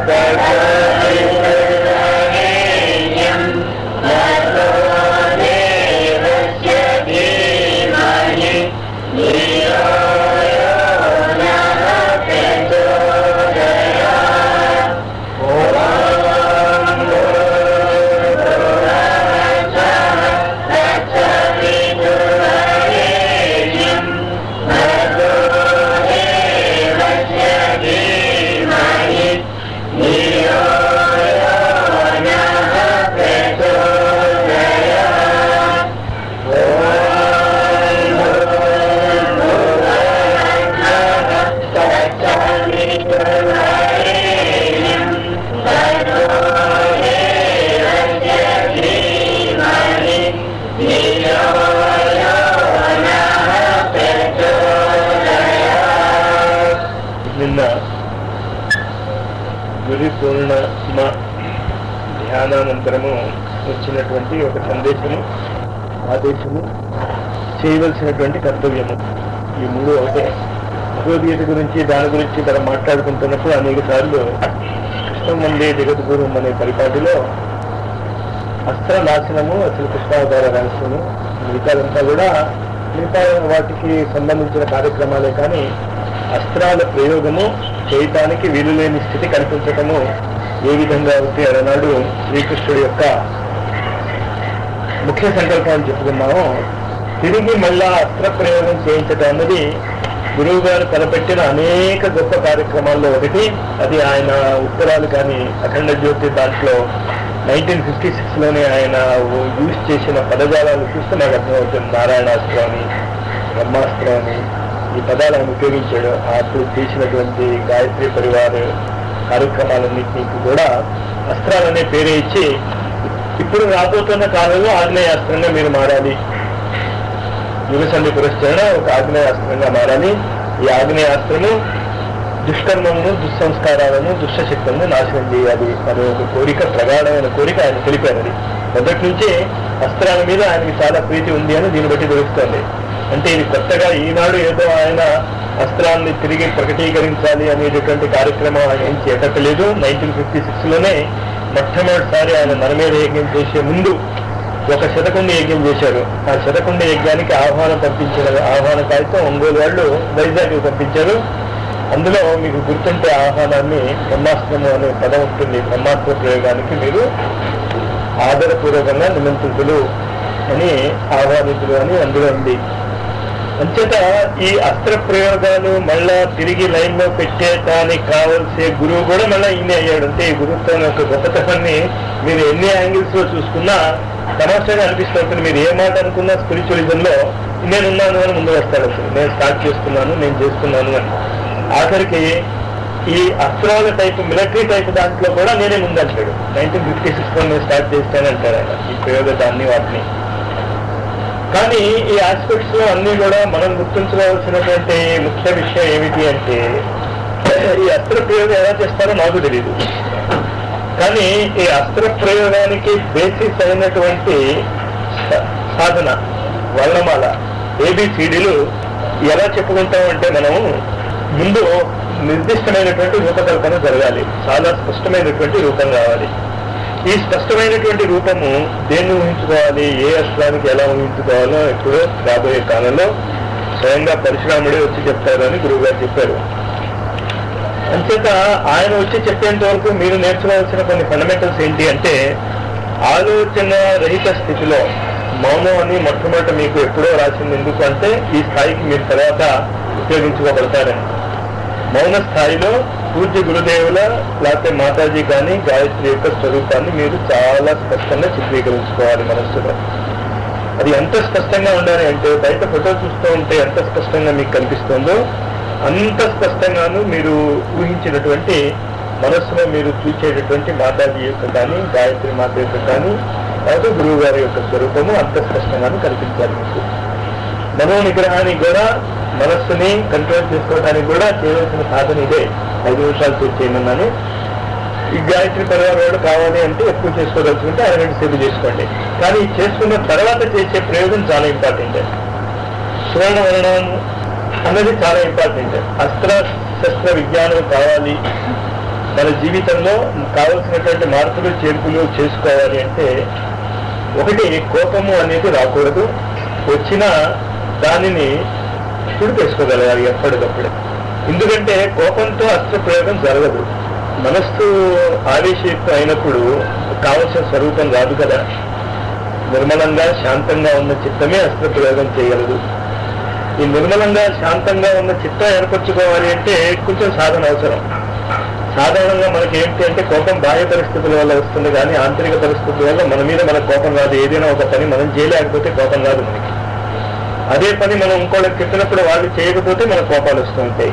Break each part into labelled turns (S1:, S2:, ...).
S1: నిన్న గురి పూర్ణిమ ధ్యానానంతరము వచ్చినటువంటి ఒక సందేశము ఆదేశము చేయవలసినటువంటి కర్తవ్యము ఈ మూడు ఒకటే భగవద్గీత గురించి దాని గురించి మనం మాట్లాడుకుంటున్నప్పుడు అనేక సార్లు కృష్ణం వందే జగద్గురం అనే పరిపాటిలో అస్త్ర నాశనము అసలు కృష్ణావతార రహస్యము మిగతాదంతా కూడా మిగతా వాటికి సంబంధించిన కార్యక్రమాలే కానీ అస్త్రాల ప్రయోగము చేయటానికి వీలులేని స్థితి కల్పించటము ఏ విధంగా ఉంటే అలనాడు శ్రీకృష్ణుడి యొక్క ముఖ్య సంకల్పం అని చెప్పుకున్నామో తిరిగి మళ్ళా అస్త్ర ప్రయోగం చేయించటం అన్నది గురువు గారు తలపెట్టిన అనేక గొప్ప కార్యక్రమాల్లో ఒకటి అది ఆయన ఉత్తరాలు కానీ అఖండ జ్యోతి దాంట్లో నైన్టీన్ ఫిఫ్టీ సిక్స్ లోనే ఆయన యూజ్ చేసిన పదజాలాలు చూస్తే నాకు అర్థమవుతుంది నారాయణాస్త్రం అని బ్రహ్మాస్త్రం అని ఈ పదాలు ఆయన ఉపయోగించాడు అప్పుడు చేసినటువంటి గాయత్రి పరివార్ కార్యక్రమాలన్నింటినీ కూడా అస్త్రాలనే పేరే ఇచ్చి ఇప్పుడు రాబోతున్న కాలంలో ఆగ్నేయాస్త్రంగా మీరు మారాలి యుగసంధి పురస్కరణ ఒక ఆగ్నేయాస్త్రంగా మారాలి ఈ ఆగ్నేయాస్త్రము దుష్కర్మమును దుస్సంస్కారాలను దుష్టశక్తులను నాశనం చేయాలి అనే ఒక కోరిక ప్రగాఢమైన కోరిక ఆయన తెలిపారు అది మొదటి నుంచే అస్త్రాల మీద ఆయనకి చాలా ప్రీతి ఉంది అని దీన్ని బట్టి తెలుస్తోంది అంటే ఇది కొత్తగా ఈనాడు ఏదో ఆయన అస్త్రాన్ని తిరిగి ప్రకటీకరించాలి అనేటటువంటి కార్యక్రమం ఆయన ఏం చేపట్టలేదు నైన్టీన్ ఫిఫ్టీ సిక్స్ లోనే మొట్టమొదటిసారి ఆయన నరమేధ యజ్ఞం చేసే ముందు ఒక శతకుండి యజ్ఞం చేశారు ఆ శతకుండి యజ్ఞానికి ఆహ్వానం పంపించిన ఆహ్వాన కాగితం ఒంగోలు వాళ్ళు వైజాగ్ పంపించారు అందులో మీకు గుర్తుంటే ఆహ్వానాన్ని బ్రహ్మాస్త్రము అనే పదం ఉంటుంది బ్రహ్మాస్త్ర ప్రయోగానికి మీరు ఆదరపూర్వకంగా నిమంత్రితులు అని ఆహ్వానితులు అని అందులో ఉంది అంచేత ఈ అస్త్ర ప్రయోగాలు మళ్ళా తిరిగి లైన్ లో పెట్టేటానికి కావలసే గురువు కూడా మళ్ళీ ఈయన అయ్యాడు అంటే ఈ గురుత్వం యొక్క గొప్పతనాన్ని మీరు ఎన్ని యాంగిల్స్ లో చూసుకున్నా తమాషాగా అనిపిస్తుంది మీరు ఏ మాట అనుకున్నా స్పిరిచువలిజం లో నేనున్నాను అని ముందు వస్తాడు అసలు నేను స్టార్ట్ చేస్తున్నాను నేను చేస్తున్నాను అని ఆఖరికి ఈ అస్త్రాల టైప్ మిలిటరీ టైప్ దాంట్లో కూడా నేనే ముందంటాడు నైన్టీన్ ఫిఫ్టీ సిక్స్ లో నేను స్టార్ట్ చేస్తానంటాడు ఆయన ఈ ప్రయోగాన్ని వాటిని కానీ ఈ ఆస్పెక్ట్స్ లో అన్ని కూడా మనం గుర్తించవలసినటువంటి ముఖ్య విషయం ఏమిటి అంటే ఈ అస్త్ర ప్రయోగం ఎలా చేస్తారో నాకు తెలియదు కానీ ఈ అస్త్ర ప్రయోగానికి బేసిస్ అయినటువంటి స- సాధన వర్ణమాల ఏబిసిడీలు ఎలా చెప్పుకుంటామంటే మనం ముందు నిర్దిష్టమైనటువంటి రూపకల్పన జరగాలి చాలా స్పష్టమైనటువంటి రూపం కావాలి ఈ స్పష్టమైనటువంటి రూపము దేన్ని ఊహించుకోవాలి ఏ అస్త్రానికి ఎలా ఊహించుకోవాలో ఎప్పుడో రాబోయే కాలంలో స్వయంగా పరశురాముడే వచ్చి చెప్తారు అని గురువు గారు చెప్పారు అంచేత ఆయన వచ్చి చెప్పేంత వరకు మీరు నేర్చుకోవాల్సిన కొన్ని ఫండమెంటల్స్ ఏంటి అంటే ఆలోచన రహిత స్థితిలో మౌనం అని మొట్టమొదట మీకు ఎప్పుడో రాసింది ఎందుకు అంటే ఈ స్థాయికి మీరు తర్వాత ఉపయోగించుకోగలుగుతారని మౌన స్థాయిలో పూజ్య గురుదేవుల లేకపోతే మాతాజీ కానీ గాయత్రి యొక్క స్వరూపాన్ని మీరు చాలా స్పష్టంగా చిత్రీకరించుకోవాలి మనస్సులో అది ఎంత స్పష్టంగా ఉండాలి అంటే బయట ఫోటో చూస్తూ ఉంటే ఎంత స్పష్టంగా మీకు కనిపిస్తుందో అంత స్పష్టంగాను మీరు ఊహించినటువంటి మనస్సులో మీరు చూసేటటువంటి మాతాజీ యొక్క కానీ గాయత్రి మాత యొక్క కానీ లేకపోతే గురువు గారి యొక్క స్వరూపము అంత స్పష్టంగాను కనిపించాలి మీకు మనో నిగ్రహానికి కూడా మనస్సుని కంట్రోల్ చేసుకోవడానికి కూడా చేయవలసిన సాధన ఇదే ఐదు నిమిషాలు పూర్తి చేయమన్నాను ఈ గాయత్రి పరివారం కావాలి అంటే ఎక్కువ చేసుకోదలుచుకుంటే అరగంట సేపు చేసుకోండి కానీ ఈ చేసుకున్న తర్వాత చేసే ప్రయోగం చాలా ఇంపార్టెంట్ సువర్ణ వర్ణం అన్నది చాలా ఇంపార్టెంట్ అస్త్ర శస్త్ర విజ్ఞానం కావాలి మన జీవితంలో కావలసినటువంటి మార్పులు చేర్పులు చేసుకోవాలి అంటే ఒకటి కోపము అనేది రాకూడదు వచ్చిన దానిని తుడిపేసుకోగలగాలి ఎప్పటికప్పుడు ఎందుకంటే కోపంతో అస్త్ర ప్రయోగం జరగదు మనస్సు ఆవేశయుక్తం అయినప్పుడు కావలసిన స్వరూపం రాదు కదా నిర్మలంగా శాంతంగా ఉన్న చిత్తమే అస్త్ర ప్రయోగం చేయగలదు ఈ నిర్మలంగా శాంతంగా ఉన్న చిత్తం ఏర్పరచుకోవాలి అంటే కొంచెం సాధన అవసరం సాధారణంగా మనకి ఏంటి అంటే కోపం బాహ్య పరిస్థితుల వల్ల వస్తుంది కానీ ఆంతరిక పరిస్థితుల వల్ల మన మీద మన కోపం రాదు ఏదైనా ఒక పని మనం చేయలేకపోతే కోపం రాదు మనకి అదే పని మనం ఇంకోళ్ళకి చెప్పినప్పుడు వాళ్ళు చేయకపోతే మన కోపాలు వస్తూ ఉంటాయి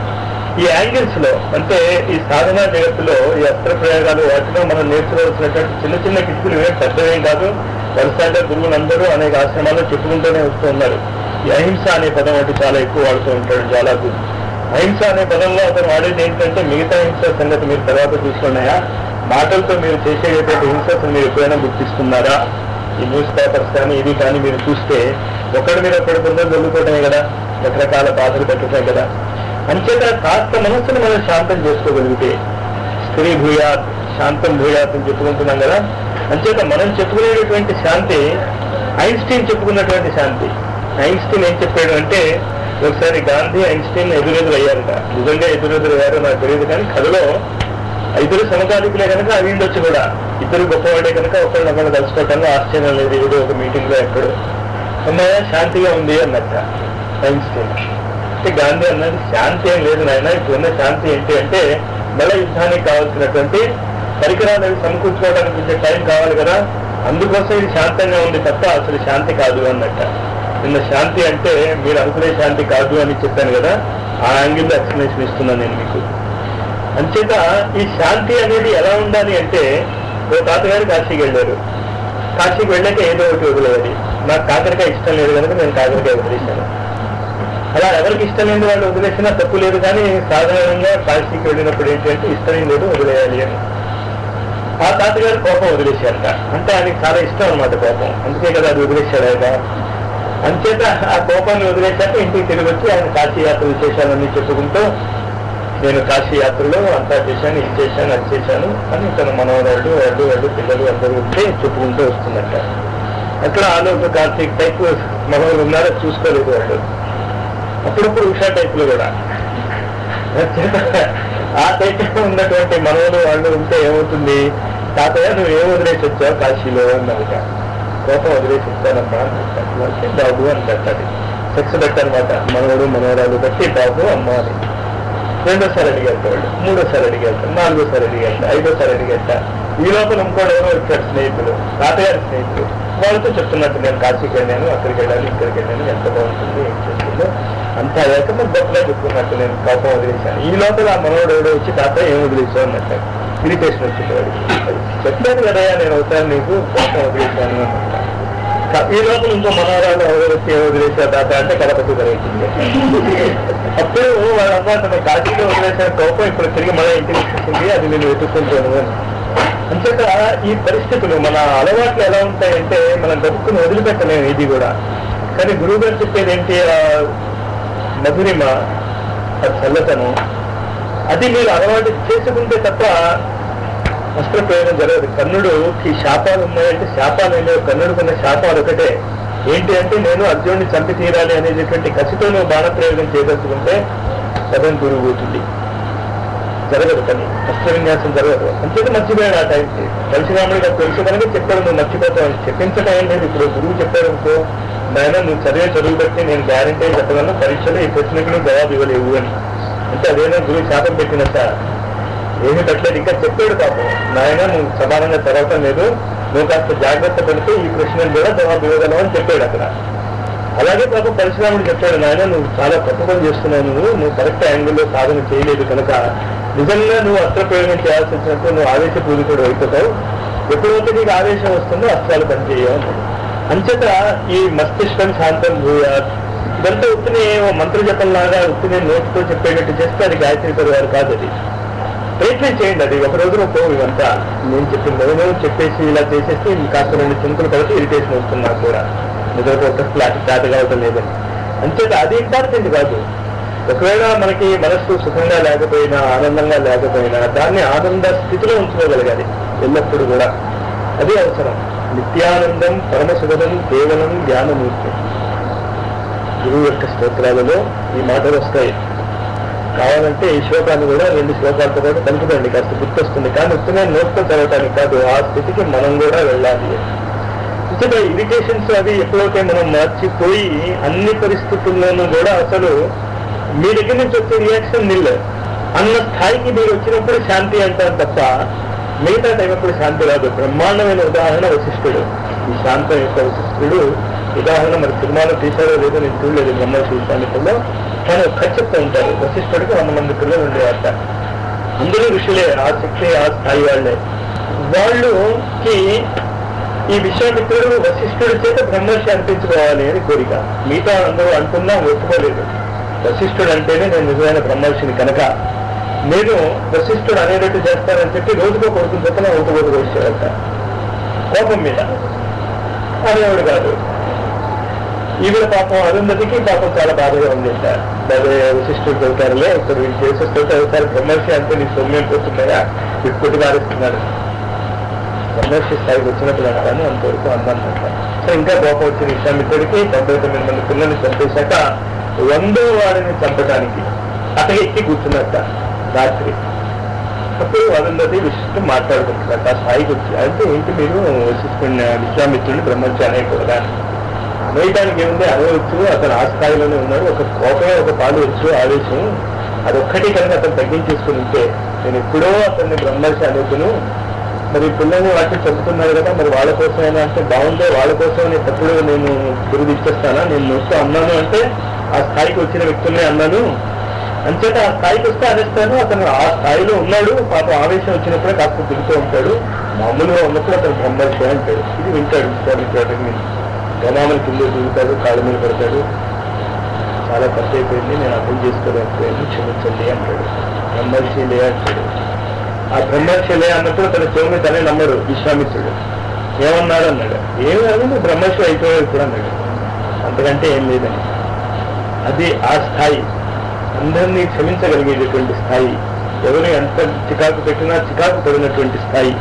S1: ఈ యాంగిల్స్ లో అంటే ఈ సాధనా జగత్తులో ఈ అస్త్ర ప్రయోగాలు వాటిలో మనం నేర్చుకోవాల్సినటువంటి చిన్న చిన్న కిటుకులు ఏం పెద్దవేం కాదు వరుసగా గురువులందరూ అనేక ఆశ్రమాల్లో చెప్పుకుంటూనే వస్తూ ఉన్నారు ఈ అహింస అనే పదం అంటే చాలా ఎక్కువ వాడుతూ ఉంటాడు చాలా గురు అహింస అనే పదంలో అతను వాడేది ఏంటంటే మిగతా హింస సంగతి మీరు తర్వాత చూసుకున్నాయా మాటలతో మీరు చేసేటటువంటి హింసను మీరు ఎప్పుడైనా గుర్తిస్తున్నారా ఈ న్యూస్ పేపర్స్ కానీ ఇది కానీ మీరు చూస్తే ఒకటి మీద ఒకటి కొందరు జరుగుతుంటాయి కదా రకరకాల బాధలు పెట్టుతాయి కదా అంచేత కాస్త మనస్సును మనం శాంతం చేసుకోగలిగితే స్త్రీ భూయాత్ శాంతం భూయాత్ అని చెప్పుకుంటున్నాం కదా అంచేత మనం చెప్పుకునేటటువంటి శాంతి ఐన్స్టీన్ చెప్పుకున్నటువంటి శాంతి ఐన్స్టీన్ ఏం చెప్పాడు అంటే ఒకసారి గాంధీ ఐన్స్టీన్ ఎదురెదురు అయ్యారట నిజంగా ఎదురెదురు అయ్యారో నాకు తెలియదు కానీ కథలో ఇద్దరు సమకాలికులే కనుక అవి ఉండొచ్చు కూడా ఇద్దరు గొప్పవాడే కనుక ఒకళ్ళు ఒకళ్ళు కలుసుకోవటంలో ఆశ్చర్యం లేదు ఏదో ఒక మీటింగ్ లో ఎక్కడో అమ్మాయ శాంతిగా ఉంది అన్నట్ట ఐన్స్టీన్ అంటే గాంధీ అన్నది శాంతి ఏం లేదు నాయన ఇప్పుడున్న శాంతి ఏంటి అంటే మళ్ళీ యుద్ధానికి కావాల్సినటువంటి పరికరాలు అవి సమకూర్చుకోవడానికి కొంచెం టైం కావాలి కదా అందుకోసం ఇది శాంతంగా ఉంది తప్ప అసలు శాంతి కాదు అన్నట్ట నిన్న శాంతి అంటే మీరు అనుకునే శాంతి కాదు అని చెప్పాను కదా ఆ యాంగిల్లో ఎక్స్ప్లెనేషన్ ఇస్తున్నాను నేను మీకు అంచేత ఈ శాంతి అనేది ఎలా ఉండాలి అంటే ఓ తాతగారు కాశీకి వెళ్ళారు కాశీకి వెళ్ళాక ఏదో ఒకటి వదిలేయాలి నాకు కాకరకాయ ఇష్టం లేదు కనుక నేను కాకరకాయ వదిలేశాను అలా ఎవరికి ఇష్టం లేని వాళ్ళు వదిలేసినా తప్పు లేదు కానీ సాధారణంగా కాశీకి వెళ్ళినప్పుడు ఏంటంటే ఇష్టం లేదు వదిలేయాలి అని ఆ తాతగారు కోపం వదిలేశారట అంటే ఆయనకి చాలా ఇష్టం అనమాట కోపం అందుకే కదా అది వదిలేశాడు ఆయన అంచేత ఆ కోపాన్ని వదిలేశాక ఇంటికి తిరిగి వచ్చి ఆయన కాశీ యాత్ర విశేషాలన్నీ చెప్పుకుంటూ నేను కాశీ యాత్రలో అంతా చేశాను ఇది చేశాను అది చేశాను అని తన మనవరాళ్ళు వాళ్ళు వాళ్ళు పిల్లలు అందరూ ఉంటే చెప్పుకుంటూ వస్తున్నట్ట అక్కడ ఆలోక కార్తీక్ టైప్ మనవలు ఉన్నారో చూసుకోలేదు వాళ్ళు అప్పుడప్పుడు ఉషా టైప్ లో కూడా ఆ టైప్ లో ఉన్నటువంటి మనవలు వాళ్ళు ఉంటే ఏమవుతుంది తాతయ్య నువ్వు ఏం వదిలేసి వచ్చావు కాశీలో అన్నమాట కోపం వదిలేసి వచ్చానమ్మా అంటే బాబు అని పెట్టాలి సెక్స్ పెట్టనమాట మనవడు మనవరాలు బట్టి బాబు అమ్మ అని రెండోసారి అడిగేస్తాడు మూడోసారి అడిగేస్తాడు నాలుగోసారి అడిగేస్తా ఐదోసారి అడిగేస్తా ఈ లోపల ఇంకోటి ఎవరో వచ్చాడు స్నేహితులు తాతగారి స్నేహితులు వాళ్ళతో చెప్తున్నట్టు నేను కాశీకి వెళ్ళాను అక్కడికి వెళ్ళాను ఇక్కడికి వెళ్ళాను ఎంత బాగుంటుంది ఏం చేస్తుందో అంతా అయ్యాక మరి గొప్పగా చెప్పుకున్నట్టు నేను కోపం వదిలేశాను ఈ లోపల ఆ మనోడు ఎవడో వచ్చి తాత ఏం వదిలేసావు అన్నట్టు ఇరిటేషన్ వచ్చింది వాడికి చెప్పాను కదా నేను అవుతాను నీకు కోపం వదిలేశాను అన్నట్టు క- ఈ లోపల ఇంకో మనవరాలు ఎవరో వచ్చి ఏం వదిలేసా తాత అంటే కలపతి జరిగింది అప్పుడు వాళ్ళ అమ్మ తన కాశీలో వదిలేసిన కోపం ఇప్పుడు తిరిగి మన ఇంటికి వచ్చేసింది అది నేను వెతుక్కుంటాను అని అంచేత ఈ పరిస్థితులు మన అలవాట్లు ఎలా ఉంటాయంటే మనం గబుక్కుని వదిలిపెట్టలేము ఇది కూడా కానీ గురువు గారు చెప్పేది ఏంటి ఆ మధురిమ ఆ చల్లతనం అది మీరు అలవాటు చేసుకుంటే తప్ప అస్త్ర ప్రయోగం జరగదు కర్ణుడుకి శాపాలు ఉన్నాయంటే శాపాలు ఏం లేవు కర్ణుడికున్న శాపాలు ఒకటే ఏంటి అంటే నేను అర్జునుడిని చంపి తీరాలి అనేటటువంటి కసితో నువ్వు బాణ ప్రయోగం చేయదలుచుకుంటే సదన్ గురువు పోతుంది జరగదు కానీ అస్త్ర విన్యాసం జరగదు అంచేత మర్చిపోయాడు ఆ టైంకి పరశురాముడికి అది తెలుసు కనుక చెప్పాడు నువ్వు మర్చిపోతావు అని చెప్పించడం ఏం లేదు ఇప్పుడు గురువు చెప్పాడు అనుకో నాయన నువ్వు చదివే చదువు బట్టి నేను గ్యారంటీ చెప్పగలను పరీక్షలో ఈ ప్రశ్నకి నువ్వు జవాబు ఇవ్వలేవు అని అంటే అదేనా గురువు శాపం పెట్టినట్ట ఏమీ పెట్టలేదు ఇంకా చెప్పాడు పాపం నాయన నువ్వు సమానంగా చదవటం లేదు నువ్వు కాస్త జాగ్రత్త పడితే ఈ ప్రశ్నలు కూడా జవాబు ఇవ్వగలవు అని చెప్పాడు అక్కడ అలాగే పాపం పరశురాముడు చెప్పాడు నాయన నువ్వు చాలా తప్పు పని చేస్తున్నావు నువ్వు నువ్వు కరెక్ట్ యాంగిల్లో సాధన చేయలేదు కనుక నిజంగా నువ్వు అస్త్ర ప్రయోగం చేయాల్సి వచ్చినప్పుడు నువ్వు ఆవేశపూరితుడు అయిపోతావు ఎప్పుడైతే నీకు ఆవేశం వస్తుందో అస్త్రాలు పనిచేయవు అన్నాడు. అంచేత ఈ మస్తిష్కం శాంతం భూయాత్ ఇదంతా ఉత్తిని ఓ మంత్ర జపంలాగా ఉత్తిని నోటితో చెప్పేటట్టు చేస్తే అది గాయత్రి పరివారు కాదు అది ప్రయత్నం చేయండి అది ఒక రోజున పోవు ఇవంతా నేను చెప్పింది నేను చెప్పేసి ఇలా చేసేస్తే ఇది కాస్త రెండు చింతలు పడితే ఇరిటేషన్ వస్తుంది నాకు కూడా నిద్రపోతే ఫ్లాట్ స్టార్ట్ కావటం లేదని అంచేత అది ఇంపార్టెంట్ కాదు ఒకవేళ మనకి మనస్సు సుఖంగా లేకపోయినా ఆనందంగా లేకపోయినా దాన్ని ఆనంద స్థితిలో ఉంచుకోగలగాలి ఎల్లప్పుడూ కూడా అది అవసరం నిత్యానందం పరమశుభదం కేవలం జ్ఞానమూర్తి గురువు యొక్క స్తోత్రాలలో ఈ మాటలు వస్తాయి కావాలంటే ఈ శ్లోకాన్ని కూడా రెండు శ్లోకాలతో కూడా కలుపుకోండి కాస్త గుర్తొస్తుంది కానీ ఉత్తమే నోట్తో చదవటానికి కాదు ఆ స్థితికి మనం కూడా వెళ్ళాలి ఇక్కడ ఇరిటేషన్స్ అవి ఎప్పుడైతే మనం మర్చిపోయి అన్ని పరిస్థితుల్లోనూ కూడా అసలు మీ దగ్గర నుంచి వచ్చే రియాక్షన్ నిల్ అన్న స్థాయికి మీరు వచ్చినప్పుడు శాంతి అంటారు తప్ప మిగతా టైం అప్పుడు శాంతి రాదు బ్రహ్మాండమైన ఉదాహరణ వశిష్ఠుడు ఈ శాంతం యొక్క వశిష్ఠుడు ఉదాహరణ మరి సినిమాలో తీశారో లేదో నేను చూడలేదు బ్రహ్మర్షి విశ్వామిత్రులో కానీ ఒక్క చెప్తూ ఉంటారు వశిష్ఠుడికి వంద మంది పిల్లలు ఉండేవాట అందరూ ఋషులే ఆ శక్తి ఆ స్థాయి వాళ్ళే వాళ్ళకి ఈ విశ్వామిత్రుడు వశిష్ఠుడి చేత బ్రహ్మర్షి అనిపించుకోవాలి అని కోరిక మిగతా అందరూ అంటున్నా ఒప్పుకోలేదు వశిష్ఠుడు అంటేనే నేను నిజమైన బ్రహ్మర్షిని కనుక నేను వశిష్ఠుడు అనేటట్టు చేస్తానని చెప్పి రోజుకో కొడుకుని చెప్పిన ఒకటి వచ్చేవాట కోపం మీద అనేవాడు కాదు ఈవిడ పాపం అరుంధతికి పాపం చాలా బాధగా ఉంది అదే వశిష్ఠుడు దొరికారులే ఇక్కడ వీళ్ళు చేసేస్తుంటే ఒకసారి బ్రహ్మర్షి అంటే నీ సొమ్మేం పోతున్నాయా ఇప్పుడు మారిస్తున్నాడు బ్రహ్మర్షి స్థాయికి వచ్చినప్పుడు అంటాను అంతవరకు అన్నాను సో ఇంకా కోపం వచ్చిన విశ్వామిత్రుడికి తొంభై తొమ్మిది మంది పిల్లల్ని చంపేశాక వందో వాడిని చంపడానికి అతను ఎక్కి కూర్చున్నట్ట రాత్రి అప్పుడు అరుంధతి విశిష్టు మాట్లాడుకుంటున్నట్ట ఆ స్థాయికి వచ్చి అంటే ఏంటి మీరు వశిష్ఠుడిని విశ్వామిత్రుడిని బ్రహ్మర్షి అనేకూడదా వేయటానికి ఏముంది అనవచ్చు అతను ఆ స్థాయిలోనే ఉన్నాడు ఒక కోపమే ఒక పాలు వచ్చు ఆవేశం అదొక్కటి కనుక అతను తగ్గించేసుకుని ఉంటే నేను ఎప్పుడో అతన్ని బ్రహ్మర్షి అనుకును మరి పిల్లల్ని వాటిని చెబుతున్నాడు కదా మరి వాళ్ళ కోసమైనా అంటే బాగుంటే వాళ్ళ కోసం నేను తప్పుడు నేను గురువు ఇచ్చేస్తానా నేను నొస్తూ అన్నాను అంటే ఆ స్థాయికి వచ్చిన వ్యక్తుల్ని అన్నాను అంచేత ఆ స్థాయికి వస్తే అనేస్తాను అతను ఆ స్థాయిలో ఉన్నాడు పాప ఆవేశం వచ్చినప్పుడే కాస్త తిరుగుతూ ఉంటాడు మామూలుగా ఉన్నప్పుడు అతను బ్రహ్మర్షి అంటాడు ఇది వింటాడు విశ్వామిత్రుడిని గమామల కింద దిగుతాడు కాళ్ళ మీద పడతాడు చాలా తప్పు అయిపోయింది నేను అర్థం చేసుకోలేకపోయింది క్షమించండి అంటాడు బ్రహ్మర్షి లే అంటాడు ఆ బ్రహ్మర్షి లే అన్నప్పుడు తన చెవుని తనే నమ్మడు విశ్వామిత్రుడు ఏమన్నాడు అన్నాడు ఏమి అది నువ్వు బ్రహ్మర్షి అయిపోయావు ఇప్పుడు అన్నాడు అంతకంటే ఏం లేదని అది ఆ స్థాయి అందరినీ క్షమించగలిగేటటువంటి స్థాయి ఎవరు ఎంత చికాకు పెట్టినా చికాకు పడినటువంటి స్థాయి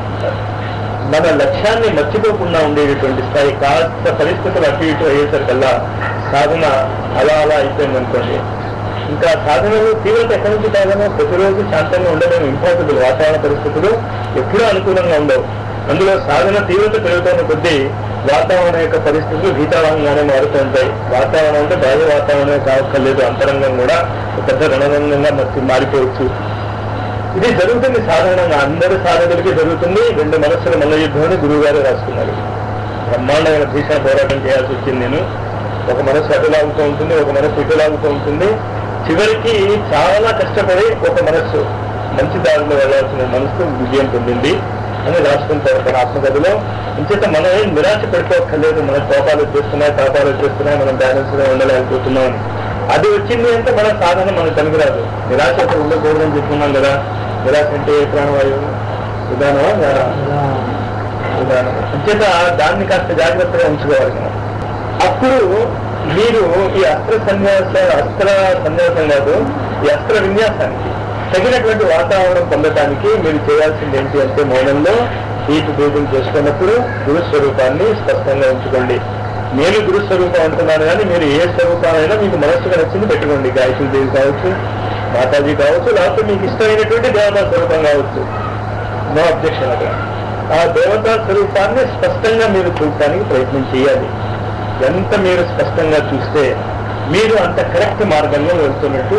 S1: మన లక్ష్యాన్ని మర్చిపోకుండా ఉండేటటువంటి స్థాయి కాస్త పరిస్థితులు అటు ఇటు అయ్యేసరికల్లా సాధన అలా అలా అయిపోయింది అనుకోండి ఇంకా సాధనలు తీవ్రత ఎక్కడి నుంచి కాదనో ప్రతిరోజు శాంతంగా ఉండడం ఇంపాసిబుల్ వాతావరణ పరిస్థితులు ఎప్పుడూ అనుకూలంగా ఉండవు అందులో సాధన తీవ్రత పెరుగుతున్న కొద్దీ వాతావరణం యొక్క పరిస్థితులు భీతావహంగానే మారుతూ ఉంటాయి వాతావరణం అంటే బాహ్య వాతావరణమే కావక్కర్లేదు అంతరంగం కూడా ఒక పెద్ద రణరంగంగా మర్చి మారిపోవచ్చు ఇది జరుగుతుంది సాధారణంగా అందరి సాధకులకి జరుగుతుంది రెండు మనస్సుల మల్ల యుద్ధం అని గురువు గారు రాసుకున్నారు బ్రహ్మాండమైన భీషణ పోరాటం చేయాల్సి వచ్చింది నేను ఒక మనస్సు అటు లాగుతూ ఉంటుంది ఒక మనస్సు ఇటు లాగుతూ ఉంటుంది చివరికి చాలా కష్టపడి ఒక మనస్సు మంచి దారిలో వెళ్ళాల్సిన మనస్సు విజయం పొందింది అని రాసుకుంటారు తన ఆత్మకథలో ఇంచేత మనం ఏం నిరాశ పెట్టుకోక్కర్లేదు మన కోపాలు వచ్చేస్తున్నాయి తాపాలు వచ్చేస్తున్నాయి మనం బ్యాలెన్స్ గా ఉండలేకపోతున్నాం అని అది వచ్చింది అంటే మన సాధన మనకు పనికిరాదు నిరాశ అయితే ఉండకూడదని చెప్పుకున్నాం కదా నిరాశ అంటే ఏ ప్రాణవాయువు విధానమా జ్ఞానమా? విధానం అంచేత దాన్ని కాస్త జాగ్రత్తగా ఉంచుకోవాలి మనం అప్పుడు మీరు ఈ అస్త్ర సన్యాస అస్త్ర సన్యాసం కాదు ఈ అస్త్ర విన్యాసానికి తగినటువంటి వాతావరణం పొందడానికి మీరు చేయాల్సింది ఏంటి అంటే మౌనంలో దీప భేదం చేసుకున్నప్పుడు గురు స్వరూపాన్ని స్పష్టంగా ఉంచుకోండి నేను గురు స్వరూపం అంటున్నాను కానీ మీరు ఏ స్వరూపాలైనా మీకు మనస్సుకు నచ్చింది పెట్టుకోండి గాయత్రి దేవి కావచ్చు మాతాజీ కావచ్చు లేకపోతే మీకు ఇష్టమైనటువంటి దేవతా స్వరూపం కావచ్చు నో అబ్జెక్షన్ అక్కడ ఆ దేవతా స్వరూపాన్ని స్పష్టంగా మీరు చూడటానికి ప్రయత్నం చేయాలి ఎంత మీరు స్పష్టంగా చూస్తే మీరు అంత కరెక్ట్ మార్గంలో వెళ్తున్నట్టు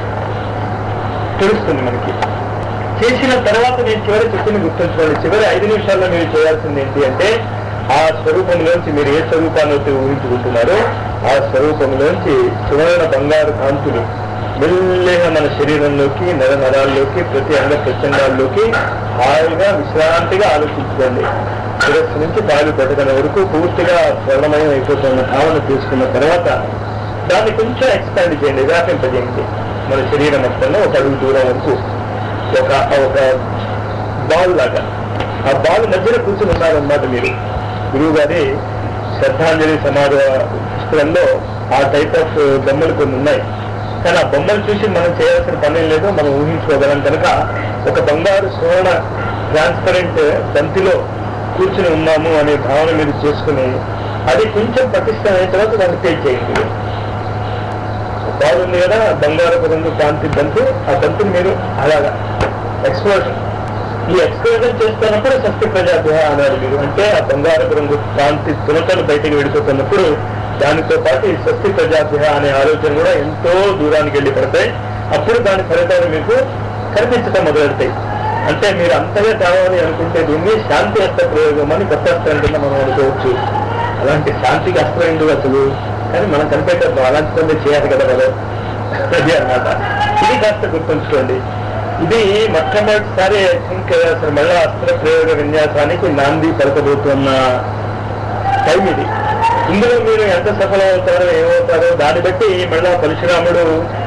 S1: తెలుస్తుంది మనకి చేసిన తర్వాత నేను చివరి చెప్పింది గుర్తుంచుకోండి చివరి ఐదు నిమిషాల్లో మీరు చేయాల్సింది ఏంటి అంటే ఆ స్వరూపంలోంచి మీరు ఏ స్వరూపాన్ని అయితే ఊహించుకుంటున్నారో ఆ స్వరూపంలోంచి సువర్ణ బంగారు కాంతులు మెల్లగా మన శరీరంలోకి నర నరాల్లోకి ప్రతి అంగ ప్రత్యంగాల్లోకి హాయిగా విశ్రాంతిగా ఆలోచించుకోండి శిరస్సు నుంచి కాలు పెట్టగల వరకు పూర్తిగా స్వర్ణమయం అయిపోతున్న భావన తీసుకున్న తర్వాత దాన్ని కొంచెం ఎక్స్పాండ్ చేయండి వ్యాపింపజేయండి మన శరీరం మొత్తంలో ఒక అడుగు దూరం వరకు ఒక ఒక బాల్ లాగా ఆ బాల్ మధ్యలో కూర్చుని ఉన్నారన్నమాట మీరు గురువు గారి శ్రద్ధాంజలి సమాధ పుస్తకంలో ఆ టైప్ ఆఫ్ బొమ్మలు కొన్ని ఉన్నాయి కానీ ఆ బొమ్మలు చూసి మనం చేయాల్సిన పని ఏం లేదు మనం ఊహించుకోగలం కనుక ఒక బంగారు సువర్ణ ట్రాన్స్పరెంట్ బంతిలో కూర్చుని ఉన్నాము అనే భావన మీరు చేసుకుని అది కొంచెం పటిష్టమైన తర్వాత దాన్ని పే చేయండి బాల్ ఉంది కదా బంగారపు రంగు కాంతి బంతి ఆ బంతిని మీరు అలాగా ఎక్స్ప్లోజన్ ఈ ఎక్స్ప్లోజన్ చేస్తున్నప్పుడు సస్తి ప్రజాభ్య అన్నారు మీరు అంటే ఆ బంగారపు రంగు కాంతి తునకలు బయటికి వెళ్ళిపోతున్నప్పుడు దానితో పాటు ఈ సస్తి ప్రజాభ్య అనే ఆలోచన కూడా ఎంతో దూరానికి వెళ్ళి పడతాయి అప్పుడు దాని ఫలితాలు మీకు కనిపించడం మొదలెడతాయి అంటే మీరు అంతగా కావాలి అనుకుంటే దీన్ని శాంతి అస్త్ర ప్రయోగం అని కొత్త అస్త్రం కింద మనం అనుకోవచ్చు అలాంటి శాంతికి అస్త్రం ఎందుకు అసలు కానీ మనం కనిపెట్టద్దు అలాంటి పనులు చేయాలి కదా కదా అది అన్నమాట ఇది కాస్త గుర్తుంచుకోండి ఇది మొట్టమొదటిసారి ఐ థింక్ అసలు మళ్ళా అస్త్ర ప్రయోగ విన్యాసానికి నాంది పలకబోతున్న టైం ఇది ఇందులో మీరు ఎంత సఫలమవుతారో ఏమవుతారో దాన్ని బట్టి మళ్ళా పరశురాముడు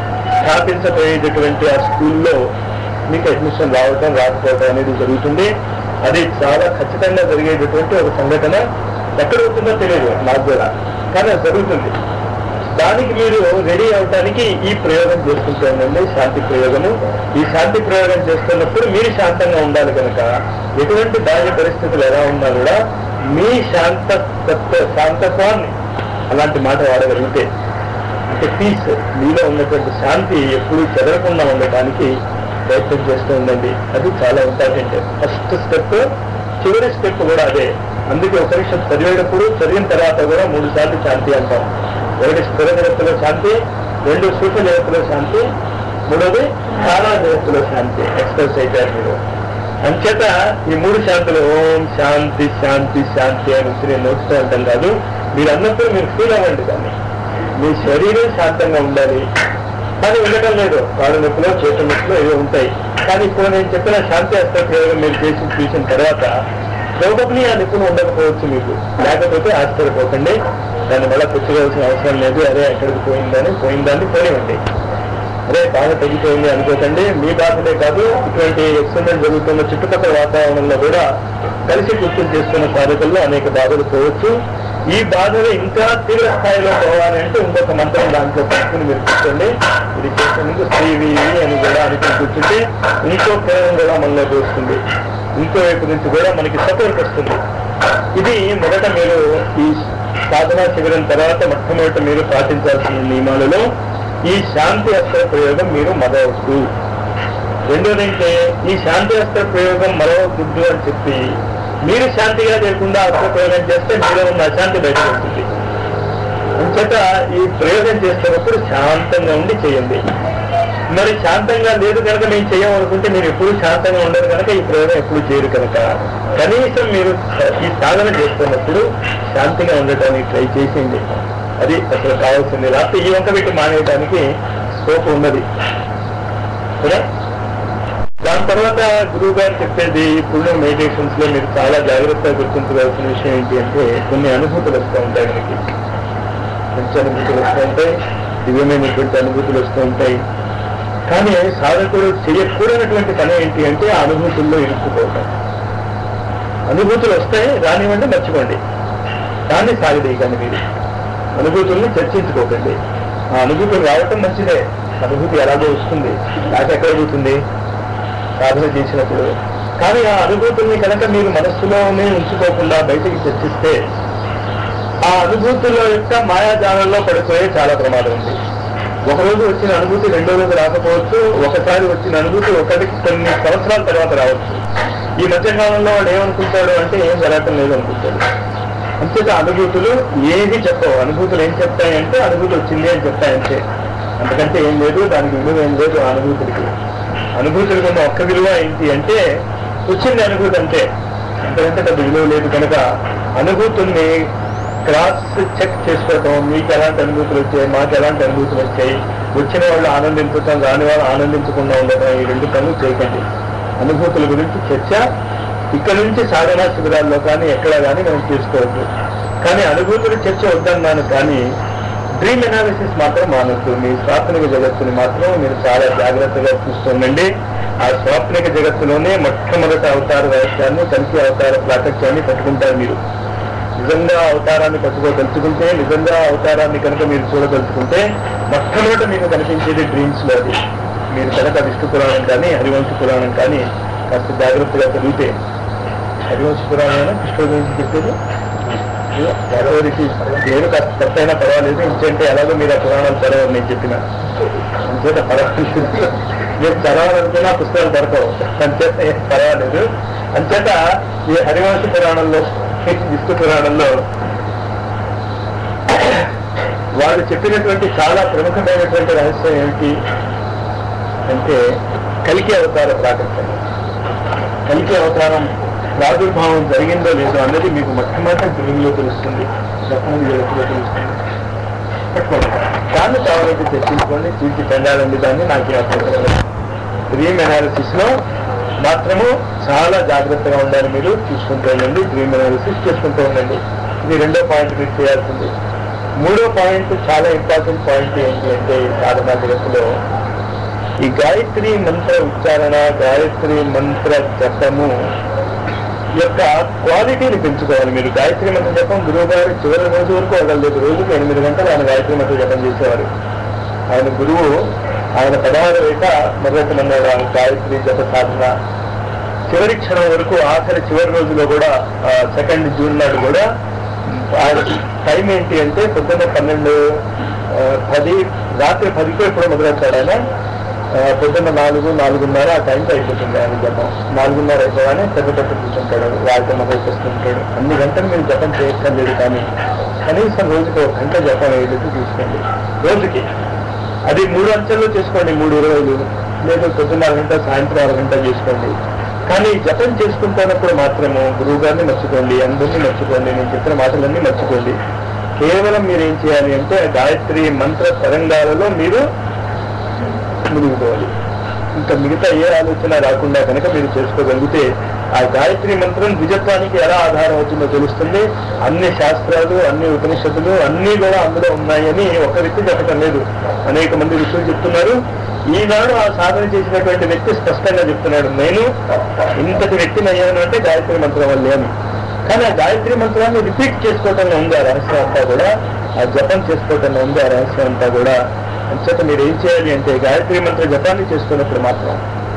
S1: స్థాపించబోయేటటువంటి ఆ స్కూల్లో మీకు అడ్మిషన్ రావటం రాకపోవటం అనేది జరుగుతుంది అది చాలా ఖచ్చితంగా జరిగేటటువంటి ఒక సంఘటన ఎక్కడ అవుతుందో తెలియదు నాకు కూడా కానీ అది జరుగుతుంది దానికి మీరు రెడీ అవడానికి ఈ ప్రయోగం చేసుకుంటుందండి శాంతి ప్రయోగము ఈ శాంతి ప్రయోగం చేస్తున్నప్పుడు మీరు శాంతంగా ఉండాలి కనుక ఎటువంటి బాహ్య పరిస్థితులు ఎలా ఉన్నా కూడా మీ శాంత తత్వ- శాంతత్వాన్ని అలాంటి మాట వాడగలిగితే అంటే పీస్ మీలో ఉన్నటువంటి శాంతి ఎప్పుడూ చెదరకుండా ఉండటానికి ప్రయత్నం చేస్తూ ఉండండి అది చాలా ఇంపార్టెంట్ ఫస్ట్ స్టెప్ చివరి స్టెప్ కూడా అదే అందుకే ఉపనిషత్ చదివేటప్పుడు చదివిన తర్వాత కూడా మూడు సార్లు శాంతి అంటాం ఒకటి స్థిర జగత్తులో శాంతి రెండు సూక్ష్మ జగత్తులో శాంతి మూడోది కాలా జగత్తులో శాంతి ఎక్స్ప్రెస్ అయిపోయారు మీరు అంచేత ఈ మూడు శాంతులు ఓం శాంతి శాంతి శాంతి అని వచ్చి నేను నోటిస్తూ ఉంటాం కాదు మీరు అన్నప్పుడు మీరు ఫీల్ అవ్వండి దాన్ని మీ శరీరం శాంతంగా ఉండాలి కానీ ఉండటం లేదు కాళ్ళు నొప్పులో చేతుల నొప్పులో ఇవి ఉంటాయి కానీ ఇప్పుడు నేను చెప్పిన శాంతి అస్త్ర ప్రయోగం మీరు చేసి చూసిన తర్వాత ప్రాబబ్లీ ఆ నిపుణులు ఉండకపోవచ్చు మీకు లేకపోతే ఆశ్చర్యపోకండి దాన్ని మళ్ళీ పుచ్చుకోవాల్సిన అవసరం లేదు అదే ఎక్కడికి పోయిందని పోయిందని పోనివ్వండి అదే బాగా తగ్గిపోయింది అనుకోకండి మీ బాధలే కాదు ఇటువంటి ఎక్స్పెరిమెంట్ జరుగుతున్న చుట్టుపక్కల వాతావరణంలో కూడా కలిసి కూర్చొని చేస్తున్న సాధకుల్లో అనేక బాధలు పోవచ్చు ఈ బాధలు ఇంకా తీవ్ర స్థాయిలో పోవాలి అంటే ఇంకొక మంత్రం దాంట్లో పట్టుకుని మీరు కూర్చోండి ఇది చేసేందుకు శ్రీవి అని కూడా అనుకుని కూర్చుంటే ఇంకో ప్రేమ కూడా మనలోకి వస్తుంది ఇంకో వైపు నుంచి కూడా మనకి సపోర్ట్ వస్తుంది ఇది మొదట మీరు ఈ సాధనా శిబిరం తర్వాత మొట్టమొదట మీరు పాటించాల్సిన నియమాలలో ఈ శాంతి అస్త్ర ప్రయోగం మీరు మరవద్దు రెండోదంటే ఈ శాంతి అస్త్ర ప్రయోగం మరవద్దు అని చెప్పి మీరు శాంతిగా లేకుండా అస్త్ర ప్రయోగం చేస్తే మీలో ఉన్న అశాంతి బయటకు వస్తుంది అంచేత ఈ ప్రయోగం చేస్తున్నప్పుడు శాంతంగా ఉండి చేయండి మరి శాంతంగా లేదు కనుక మేము చేయమనుకుంటే మీరు ఎప్పుడు శాంతంగా ఉండరు కనుక ఈ ప్రయోగం ఎప్పుడు చేయరు కనుక కనీసం మీరు ఈ సాధన చేస్తున్నప్పుడు శాంతిగా ఉండటానికి ట్రై చేసేయండి అది అసలు కావాల్సింది లేకపోతే ఈ వంక పెట్టి మానేయడానికి స్కోప్ ఉన్నది కదా దాని తర్వాత గురువు గారు చెప్పేది ఇప్పుడు మెడిటేషన్స్ లో మీరు చాలా జాగ్రత్తగా గుర్తించవలసిన విషయం ఏంటి అంటే కొన్ని అనుభూతులు వస్తూ ఉంటాయి మనకి మంచి అనుభూతులు వస్తూ ఉంటాయి దివ్యమైనటువంటి అనుభూతులు వస్తూ ఉంటాయి కానీ సాధకుడు చేయకూడనటువంటి పని ఏంటి అంటే ఆ అనుభూతుల్లో ఇరుక్కుపోవటం అనుభూతులు వస్తాయి రానివ్వండి మర్చిపోండి దాన్ని సాగదీయకండి మీరు అనుభూతుల్ని చర్చించుకోకండి ఆ అనుభూతులు రావటం మంచిదే అనుభూతి ఎలాగో వస్తుంది నాకు ఎక్కడ పోతుంది సాధన చేసినప్పుడు కానీ ఆ అనుభూతుల్ని కనుక మీరు మనస్సులోనే ఉంచుకోకుండా బయటికి చర్చిస్తే ఆ అనుభూతుల యొక్క మాయాజాలంలో పడిపోయే చాలా ప్రమాదం ఉంది ఒక రోజు వచ్చిన అనుభూతి రెండో రోజు రాకపోవచ్చు ఒకసారి వచ్చిన అనుభూతి ఒకటి కొన్ని సంవత్సరాల తర్వాత రావచ్చు ఈ మధ్యకాలంలో వాడు ఏమనుకుంటాడు అంటే ఏం జరగటం లేదు అనుకుంటాడు అంతేత అనుభూతులు ఏది చెప్పవు అనుభూతులు ఏం చెప్తాయంటే అనుభూతి వచ్చింది అని చెప్తాయంటే అంతకంటే ఏం లేదు దానికి విలువ ఏం లేదు ఆ అనుభూతులకి అనుభూతులకు ఉన్న ఒక్క విలువ ఏంటి అంటే వచ్చింది అనుభూతి అంటే అంతకంటే పెద్ద విలువ లేదు కనుక అనుభూతుల్ని క్రాస్ చెక్ చేసుకోవటం మీకు ఎలాంటి అనుభూతులు వచ్చాయి మాకు ఎలాంటి అనుభూతులు వచ్చాయి వచ్చిన వాళ్ళు ఆనందించటం రాని వాళ్ళు ఆనందించకుండా ఉండటం ఈ రెండు పనులు చేయకండి అనుభూతుల గురించి చర్చ ఇక్కడ నుంచి సాధనా శిబిరాల్లో కానీ ఎక్కడ కానీ మనం చేసుకోవద్దు కానీ అనుభూతుల చర్చ వద్దన్నాను కానీ డ్రీమ్ అనాలిసిస్ మాత్రం మానొద్దు మీ స్వాప్నిక జగత్తుని మాత్రం మీరు చాలా జాగ్రత్తగా చూస్తుండండి ఆ స్వాప్నిక జగత్తులోనే మొట్టమొదటి అవతార రహస్యాన్ని కలిసి అవతార ప్రాకట్యాన్ని పట్టుకుంటారు మీరు నిజంగా అవతారాన్ని పట్టుకోదలుచుకుంటే నిజంగా అవతారాన్ని కనుక మీరు చూడదలుచుకుంటే మొట్టమొదట మీకు కనిపించేది డ్రీమ్స్ లో అది మీరు కనుక విష్ణు పురాణం కానీ హరివంశ పురాణం కానీ కాస్త జాగ్రత్తగా చదివితే హరివంశ పురాణం కృష్ణ గురించి చెప్పేది గోదావరికి నేను కాస్త కొత్త అయినా పర్వాలేదు ఇంకంటే ఎలాగో మీరు ఆ పురాణాలు చదవరు నేను చెప్పిన అంచేత పర్వాలేదు నేను చదవాలనుకున్న పుస్తకాలు దొరకవు అంచేత ఏం పర్వాలేదు అంచేత ఈ హరివంశ పురాణంలో విష్ణు పురాణంలో వారు చెప్పినటువంటి చాలా ప్రముఖమైనటువంటి రహస్యం ఏమిటి అంటే కలికి అవతార ప్రాకృతం కలికి అవతారం ప్రాదుర్భావం జరిగిందో లేదో అన్నది మీకు మొట్టమొదటి డ్రీమ్లో తెలుస్తుంది దక్షిణ జగత్తులో తెలుస్తుంది పట్టుకోండి దాన్ని కావాలంటే చర్చించుకోండి తీర్చి చెందాలండి దాన్ని నాకు అభ్యంతరం లేదు. డ్రీమ్ అనాలిసిస్ లో మాత్రము చాలా జాగ్రత్తగా ఉండాలి మీరు చూసుకుంటూ ఉండండి డ్రీమ్ అనాలిసిస్ చేసుకుంటూ ఉండండి ఇది రెండో పాయింట్ మీరు చేయాల్సింది మూడో పాయింట్ చాలా ఇంపార్టెంట్ పాయింట్ ఏంటి అంటే ఈ సాధనా జగత్తులో ఈ గాయత్రి మంత్ర ఉచ్చారణ గాయత్రి మంత్ర జపము యొక్క క్వాలిటీని పెంచుకోవాలి మీరు గాయత్రి మంత్ర జపం గురువు గారు చివరి రోజు వరకు వదలలేదు రోజుకి ఎనిమిది గంటలు ఆయన గాయత్రి మంత్ర జపం చేసేవారు ఆయన గురువు ఆయన పదహారు వేట మొదలెట్టమన్నాడు ఆయన గాయత్రి జప సాధన చివరి క్షణం వరకు ఆఖరి చివరి రోజులో కూడా సెకండ్ జూన్ నాడు కూడా ఆయన టైం ఏంటి అంటే పొద్దున్న పన్నెండు ఆ, పది రాత్రి పదికి ఎప్పుడో మొదలెట్టాడు ఆయన ఆ, పొద్దున్న నాలుగు నాలుగున్నర ఆ టైంకి అయిపోతుంది ఆయన జపం నాలుగున్నర అయిపోగానే పెద్ద పెద్ద కూర్చుంటాడు వాళ్ళతో మొదలు చేస్తుంటాడు అన్ని గంటలు మీరు జపం చేయక్కర్లేదు కానీ కనీసం రోజుకి ఒక గంట జపం అయ్యేటట్టు చూసుకోండి రోజుకి అది మూడు అంచెల్లో చేసుకోండి మూడు ఇరవైలు లేదా పొద్దున్న అరగంట సాయంత్రం అరగంట చేసుకోండి కానీ జపం చేసుకుంటున్నప్పుడు మాత్రము గురువు గారిని మర్చిపోండి అందరినీ మర్చిపోండి నేను చెప్పిన మాటలన్నీ మర్చిపోండి కేవలం మీరు ఏం చేయాలి అంటే గాయత్రి మంత్ర తరంగాలలో మీరు మునిగిపోవాలి ఇంకా మిగతా ఏ ఆలోచన రాకుండా కనుక మీరు చేసుకోగలిగితే ఆ గాయత్రి మంత్రం ద్విజత్వానికి ఎలా ఆధారం అవుతుందో తెలుస్తుంది అన్ని శాస్త్రాలు అన్ని ఉపనిషత్తులు అన్నీ కూడా అందులో ఉన్నాయని ఒక వ్యక్తి చెప్పటం లేదు అనేక మంది ఋషులు చెప్తున్నారు ఈనాడు ఆ సాధన చేసినటువంటి వ్యక్తి స్పష్టంగా చెప్తున్నాడు నేను ఇంతటి వ్యక్తిని అయ్యాను అంటే గాయత్రి మంత్రం వల్లే అని కానీ ఆ గాయత్రి మంత్రాన్ని రిపీట్ చేసుకోవటంలో ఉంది ఆ రహస్యం అంతా కూడా ఆ జపం చేసుకోవటంలో ఉంది ఆ రహస్యం అంతా కూడా అంచేత మీరు ఏం చేయాలి అంటే గాయత్రి మంత్ర జపాన్ని చేసుకున్నప్పుడు మాత్రం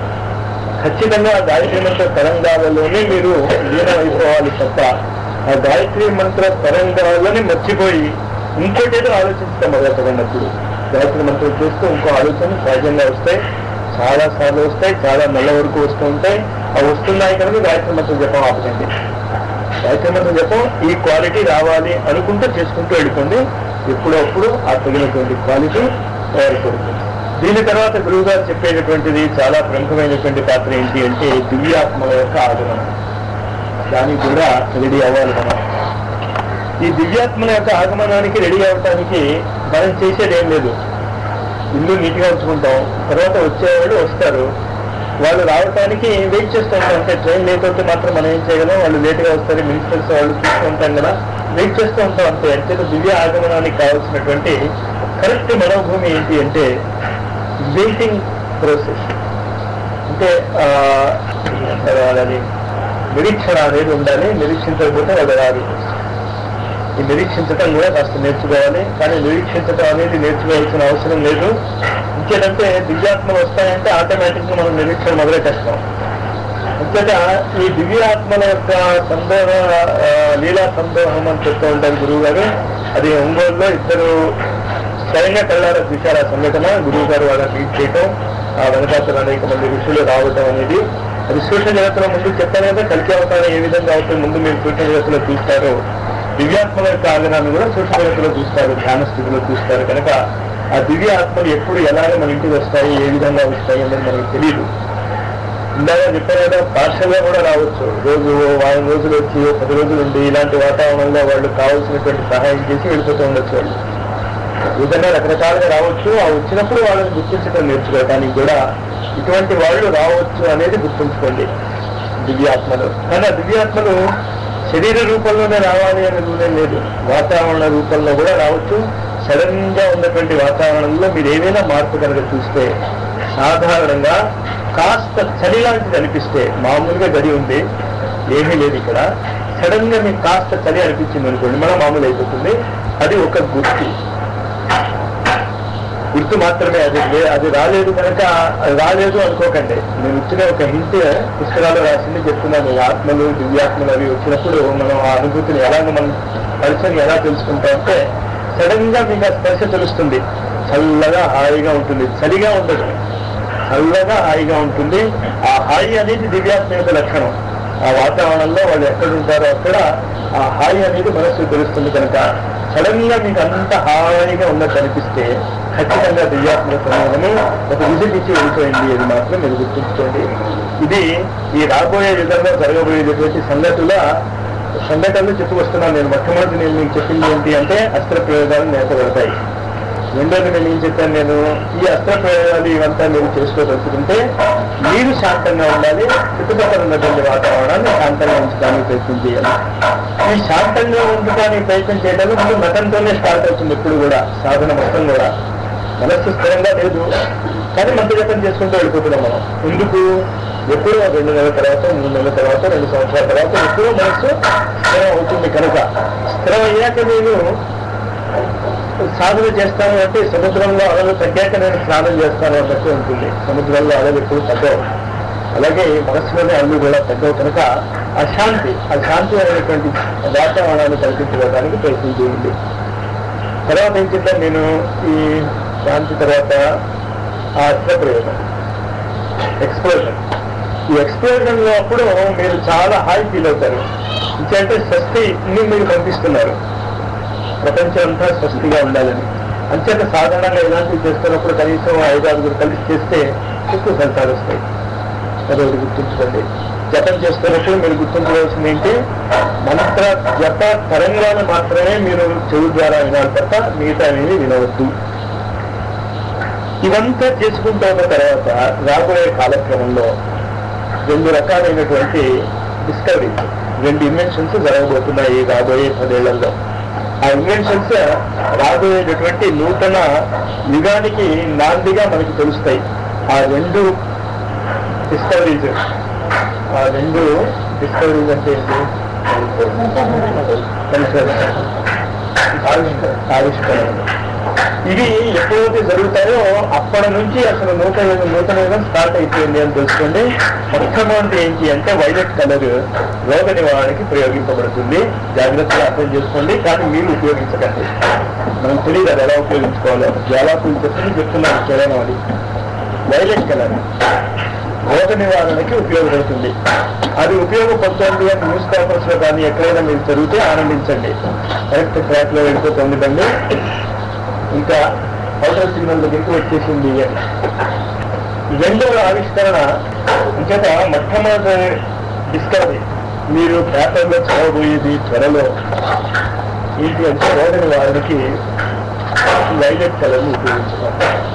S1: ఖచ్చితంగా ఆ గాయత్రి మంత్ర తరంగాలలోనే మీరు లీనమైపోవాలి తప్ప ఆ గాయత్రి మంత్ర తరంగాలని మర్చిపోయి ఇంకోటి ఏదో ఆలోచించడం మొదలుపెట్టినప్పుడు గాయత్రి మంత్రం చేస్తూ ఇంకో ఆలోచన సహజంగా వస్తాయి చాలా సార్లు వస్తాయి చాలా నెల వరకు వస్తూ ఉంటాయి అవి వస్తున్నాయి కనుక గాయత్రి మంత్రం జపం ఆపకండి గాయత్రి మంత్రం జపం ఈ క్వాలిటీ రావాలి అనుకుంటూ చేసుకుంటూ వెళ్ళిపోండి ఎప్పుడో అప్పుడు ఆ తగినటువంటి క్వాలిటీ ఏర్పడుతుంది దీని తర్వాత గురువు గారు చెప్పేటటువంటిది చాలా ప్రముఖమైనటువంటి పాత్ర ఏంటి అంటే దివ్యాత్మల యొక్క ఆగమనం దానికి కూడా రెడీ అవ్వాలి మనం ఈ దివ్యాత్మల యొక్క ఆగమనానికి రెడీ అవ్వటానికి మనం చేసేది ఏం లేదు ఇల్లు నీట్గా ఉంచుకుంటాం తర్వాత వచ్చేవాళ్ళు వస్తారు వాళ్ళు రావటానికి వెయిట్ చేస్తూ ఉంటాం అంటే ట్రైన్ లేట్ అవుతే మాత్రం మనం ఏం చేయగలం వాళ్ళు లేట్గా వస్తారు మినిస్టర్స్ వాళ్ళు చూస్తూ ఉంటాం కదా వెయిట్ చేస్తూ ఉంటాం అంతే అంటే దివ్య ఆగమనానికి కావాల్సినటువంటి కరెక్ట్ మనోభూమి ఏంటి అంటే వెయిటింగ్ ప్రాసెస్ అంటే ఆ, ఏమంటారు వాళ్ళని నిరీక్షణ అనేది ఉండాలి నిరీక్షించకపోతే వాళ్ళు రాదు ఈ నిరీక్షించటం కూడా కాస్త నేర్చుకోవాలి కానీ నిరీక్షించటం అనేది నేర్చుకోవాల్సిన అవసరం లేదు ఇంకేదంటే దివ్యాత్మలు వస్తాయంటే ఆటోమేటిక్గా మనం నిరీక్షణ మొదలెట్టేస్తాం అంతేత ఈ దివ్యాత్మల యొక్క సందోహ ఆ, లీలా సందోహం అని చెప్తూ ఉంటారు గురువు గారు అది ఒంగోలులో ఇద్దరు స్వయంగా కళ్ళారా చూశారు ఆ సంఘటన గురువు గారు వాళ్ళని రీడ్ చేయటం ఆ వెనకాతలు అనేక మంది ఋషులు రావటం అనేది అది సూక్ష్మ జగత్తులో ముందు చెప్పాను కదా కలికి అవతారం ఏ విధంగా అవుతుంది ముందు మీరు సూక్ష్మ జగత్తులో చూస్తారు దివ్యాత్మల యొక్క ఆగనాన్ని కూడా సూక్ష్మ జగత్తులో చూస్తారు ధ్యాన స్థితిలో చూస్తారు కనుక ఆ దివ్య ఆత్మలు ఎప్పుడు ఎలాగ మన ఇంటికి వస్తాయి ఏ విధంగా వస్తాయి అనేది మనకు తెలియదు ఇందాక చెప్పారు కదా పార్షల్గా కూడా రావచ్చు రోజు ఓ వారం రోజులు వచ్చి ఓ పది రోజులు ఉండి ఇలాంటి వాతావరణంలో వాళ్ళు కావాల్సినటువంటి సహాయం చేసి వెళ్ళిపోతూ ఉండొచ్చు వాళ్ళు ఏదైనా రకరకాలుగా రావచ్చు ఆ వచ్చినప్పుడు వాళ్ళని గుర్తించడం నేర్చుకోవడానికి కూడా ఇటువంటి వాళ్ళు రావచ్చు అనేది గుర్తుంచుకోండి దివ్యాత్మలు కానీ ఆ దివ్యాత్మలు శరీర రూపంలోనే రావాలి అనే రూలేం లేదు వాతావరణ రూపంలో కూడా రావచ్చు సడన్ గా ఉన్నటువంటి వాతావరణంలో మీరు ఏదైనా మార్పు కనుక చూస్తే సాధారణంగా కాస్త చలి లాంటిది అనిపిస్తే మామూలుగా గడి ఉంది ఏమీ లేదు ఇక్కడ సడన్ గా మీకు కాస్త చలి అనిపించింది అనుకోండి మనం మామూలు అయిపోతుంది అది ఒక గుర్తు గుర్తు మాత్రమే అది లే- అది రాలేదు కనుక అది రాలేదు అనుకోకండి నేను ఇచ్చిన ఒక హింట్ పుస్తకాలు రాసింది చెప్తున్నాను ఈ ఆత్మలు దివ్యాత్మలు అవి వచ్చినప్పుడు మనం ఆ అనుభూతిని ఎలా మనం పరిచయం ఎలా తెలుసుకుంటాం అంటే సడన్ గా మీకు ఆ స్పర్శ తెలుస్తుంది చల్లగా హాయిగా ఉంటుంది చలిగా ఉండదు చల్లగా హాయిగా ఉంటుంది ఆ హాయి అనేది దివ్యాత్మ యొక్క లక్షణం ఆ వాతావరణంలో వాళ్ళు ఎక్కడ ఉంటారో అక్కడ ఆ హాయి అనేది మనస్సు తెలుస్తుంది కనుక సడన్ గా మీకు అంత హాయిగా ఉన్నట్టు అనిపిస్తే ఖచ్చితంగా దివ్యాత్మ సమూహము ఒక విజిట్ ఇచ్చి వెళ్ళిపోయింది ఇది మాత్రం మీరు గుర్తుంచుకోండి ఇది ఈ రాబోయే విధంగా జరగబోయేటటువంటి సంగతుల సంఘటనలు చెప్పుకొస్తున్నాను నేను మొట్టమొదటి నేను మీకు చెప్పింది ఏంటి అంటే అస్త్ర ప్రయోగాలు నేర్పబడతాయి రెండోది నేను ఏం చెప్పాను నేను ఈ అస్త్ర ప్రయోగాలు ఇవంతా మీరు చేసుకోదలుచుకుంటే మీరు శాంతంగా ఉండాలి చుట్టుపక్కల ఉన్నటువంటి వాతావరణాన్ని శాంతంగా ఉంచడానికి ప్రయత్నం చేయాలి ఈ శాంతంగా ఉండటానికి ప్రయత్నం చేయడానికి ముందు మతంతోనే స్టార్ట్ అవుతుంది ఎప్పుడు కూడా సాధన మొత్తం కూడా మనస్సు స్థిరంగా లేదు కానీ మంత్ర జపం చేసుకుంటూ వెళ్ళిపోతున్నాం మనం ఎందుకు ఎప్పుడో రెండు నెలల తర్వాత మూడు నెలల తర్వాత రెండు సంవత్సరాల తర్వాత ఎప్పుడో మనస్సు స్థిరం అవుతుంది కనుక స్థిరం అయ్యాక నేను సాధన చేస్తాను అంటే సముద్రంలో అలలు తగ్గాక నేను స్నానం చేస్తాను అన్నట్టు ఉంటుంది సముద్రంలో అలలు ఎప్పుడు తగ్గవు అలాగే ఈ మనస్సులోనే అల్లు కూడా తగ్గవు కనుక ఆ శాంతి ఆ శాంతి అనేటువంటి వాతావరణాన్ని కల్పించుకోవడానికి ప్రయత్నం చేయండి తర్వాత ఏం చెప్పాను నేను ఈ శాంతి తర్వాత ఆ అస్త్ర ప్రయోగం ఎక్స్ప్లోజన్ ఈ ఎక్స్ప్లోజన్ లో అప్పుడు మీరు చాలా హాయి ఫీల్ అవుతారు ఇంకంటే స్వస్తిని మీరు పంపిస్తున్నారు ప్రపంచం అంతా స్వస్తిగా ఉండాలని అంచేత సాధారణంగా ఇలాంటివి చేస్తున్నప్పుడు కనీసం ఐదు ఆరుగురు కలిసి చేస్తే ఎక్కువ ఫలితాలు వస్తాయి అదొకటి గుర్తుంచుకోండి జపం చేస్తున్నప్పుడు మీరు గుర్తుంచుకోవాల్సింది ఏంటి మంత్ర జప తరంగాలు మాత్రమే మీరు చెవి ద్వారా వినాలి తప్ప మిగతా అనేది వినవద్దు ఇవంతా చేసుకుంటున్న తర్వాత రాబోయే కాలక్రమంలో రెండు రకాలైనటువంటి డిస్కవరీ రెండు ఇన్వెన్షన్స్ జరగబోతున్నాయి రాబోయే పదేళ్లలో ఆ ఇన్వెన్షన్స్ రాబోయేటటువంటి నూతన యుగానికి నాందిగా మనకి తెలుస్తాయి ఆ రెండు డిస్కవరీస్ ఆ రెండు డిస్కవరీస్ అంటే ఏంటి ఆవిష్కరణ ఆవిష్కరణ ఇవి ఎప్పుడైతే జరుగుతాయో అప్పటి నుంచి అసలు నూతన యుగం నూతన యుగం స్టార్ట్ అయిపోయింది అని తెలుసుకోండి మొట్టమొదటి ఏంటి అంటే వైలెట్ కలర్ రోగ నివారణకి ప్రయోగింపబడుతుంది జాగ్రత్తగా అర్థం చేసుకోండి కానీ మీరు ఉపయోగించకండి మనం తెలియదు అది ఎలా ఉపయోగించుకోవాలో జ్వాలాకులు చెప్తుంది చెప్తున్నాను కేవలం అది వైలెట్ కలర్ రోగ నివారణకి ఉపయోగపడుతుంది అది ఉపయోగపడుతుంది అని న్యూస్ పేపర్స్ లో కానీ ఎక్కడైనా మీరు చదివితే ఆనందించండి కరెక్ట్ ట్రాక్ లో వెళ్ళిపోతుంది బండి ఇంకా అవుటర్ సిగ్నల్ దగ్గరికి వచ్చేసింది అని రెండవ ఆవిష్కరణ అంచేత మొట్టమొదటి డిస్కవరీ మీరు పేపర్లో చదవబోయేది త్వరలో ఏంటి అంటే రోగ నివారణకి వైలెట్ కలర్ని ఉపయోగించడం